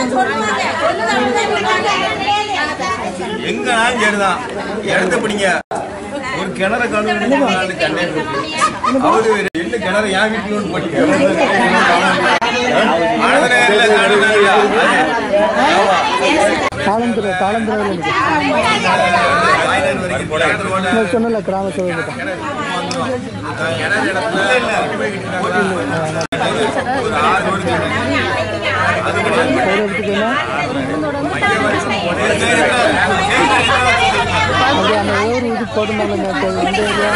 எங்கனாலும் சரிதான் இடத்த பிடிங்க ஒரு கிணற கழுவு கண்ணே போட்டு அவரு என்ன கிணறு என் வீட்டுல ஒன்று போட்டு மனதில் காடுனாரியா தாளந்துறை தாளந்துறை வாய்நாடு வரைக்கும் கிணறு ஓட சொன்னல கிராம சபை பக்கம் கிணறு இடத்துல இல்ல ஒரு ஆறு ரோடு கிணறு. அது கிடையாது. பேர் எடுத்துக்கோங்க அது அந்த ஒரு இது போட்டுருந்தாங்க இந்த ஏரியா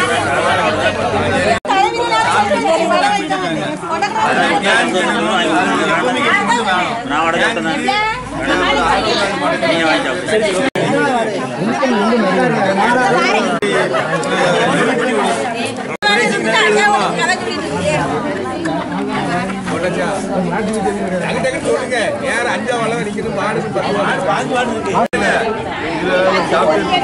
ஞான் கிணறு, அது எப்பவுமே கிணறு வேணும். நான் வடை சாப்பிட்டேன் நீங்க வாங்கி சாப்பிடுங்க டக்கு டக்குன்னு சொல்லுங்க. நேரா அஞ்சா வளம் நிக்கணும், மாடுக்கு பத்து வளம். இதுல சாப்பிட்டு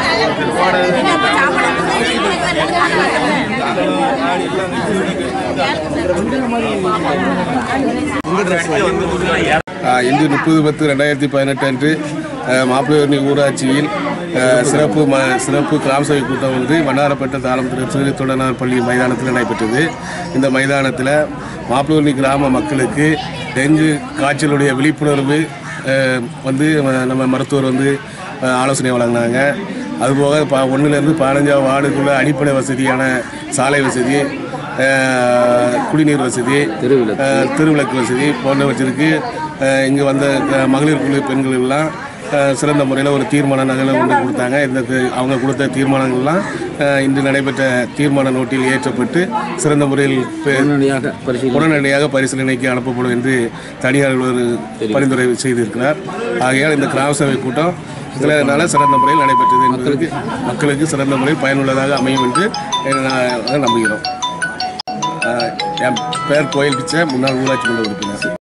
ஆஹ் இன்று முப்பது பத்து ரெண்டாயிரத்தி பதினெட்டு அன்று ஆஹ் மாப்பிள்ளையூரணி ஊராட்சியில் ஆஹ் சிறப்பு ம சிறப்பு கிராம சபை கூட்டம் வந்து வண்ணாரப்பட்ட தாளம்புர சிறு தொடனார் பள்ளி மைதானத்தில் நடைபெற்றது இந்த மைதானத்தில் மாப்பிள்ளையூரணி கிராம மக்களுக்கு டெங்கு காய்ச்சலுடைய விழிப்புணர்வு ஆஹ் வந்து ம- நம்ம மருத்துவர் வந்து ஆஹ் ஆலோசனை வழங்கினாங்க அதுபோக ப ஒன்றுலேருந்து பதினஞ்சாவது வார்டுக்குள்ள அடிப்படை வசதியான சாலை வசதி ஆஹ் குடிநீர் வசதி ஆஹ் திருவிளக்கு வசதி போன்றவற்றிற்கு ஆஹ் இங்கு வந்த க- மகளிர் குழு பெண்கள் எல்லாம் ஆஹ் சிறந்த முறையில் ஒரு தீர்மான நகலை கொண்டு கொடுத்தாங்க இந்த தி- அவங்க கொடுத்த தீர்மானங்கள்லாம் ஆஹ் இன்று நடைபெற்ற தீர்மான நோட்டில் ஏற்றப்பட்டு சிறந்த முறையில் பெ- உடனடியாக பரிசீலனைக்கு அனுப்பப்படும் என்று தனியார் ஒரு பரிந்துரை செய்திருக்கிறார் ஆகையால் இந்த கிராம சபை கூட்டம் இதனால சிறந்த முறையில் நடைபெற்றது என்பதற்கு மக்களுக்கு சிறந்த முறையில் பயனுள்ளதாக அமையும் என்று நான் நம்புகிறோம் ஆஹ் என் பெயர் கோயில் பிச்சை முன்னாள் ஊராட்சி மன்ற உறுப்பினர்